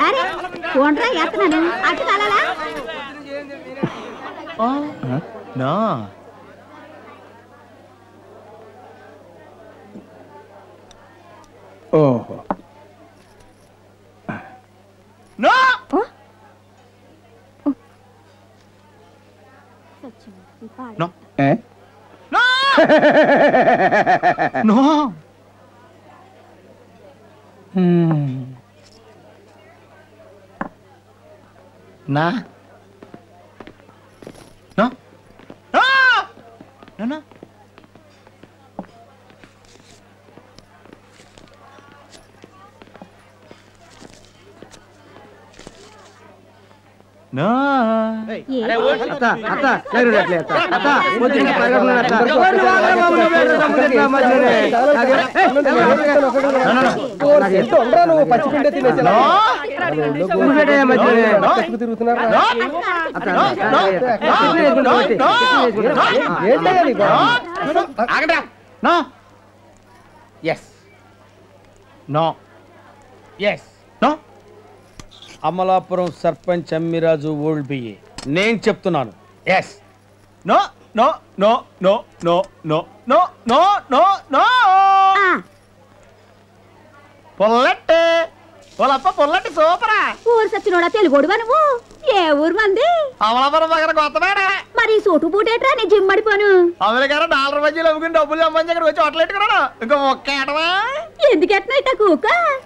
అరే చూడరా ఎత్తనాను అటు కలలా నా ఓహో నో నో ఏ? No no hmm. నా no no no no no అత్త అత్త లేరు అట్లే అత్త అత్త పొద్దున్న పగలు అత్త ఎవరిని వాడరా బాబు నువ్వు ఎర్ర తమ్ముడు ఇట్లా మధ్యలోనే? నాకే- ఏయ్, నాకు ఎంత ఉండరా నువ్వు పచ్చి పిండే తినేసేలా? నువ్వు పెట్టేయ్ మధ్యలోనే. బతుకు తిరుగుతున్నారా? అత్త, అత్త, అత్త, అత్త, టిఫిన్ వేసుకుంటా వచ్చి, టిఫిన్ వేసుకుంటా. ఏంటయ్యా నీ గొడవ? ఆగండి no yes no yes no Amalapuram sarpanch Ammiraju old BA నేను చెప్తున్నాను yes no no no no no no no no no no ఆ, పొల్లట్టే పొలప్ప పొల్లట్టి సూపరా ఊరు సచ్చినోడా తెలుగోడువా నువ్వు ఏ ఊరు మంది అమలాపురం పక్కన కొత్తపేట మరి సూటు పూటేట్రా నీ జిమ్ పడిపోను అమెరికా డాలర్ మధ్యలో అమ్ముకుని డబ్బులు సంపాదించి ఇక్కడ వచ్చి హోటల్ పెట్టుకున్నాను ఇంకా ఒక్క ఏటవా ఎందుకెట్నా ఇట్ట కూక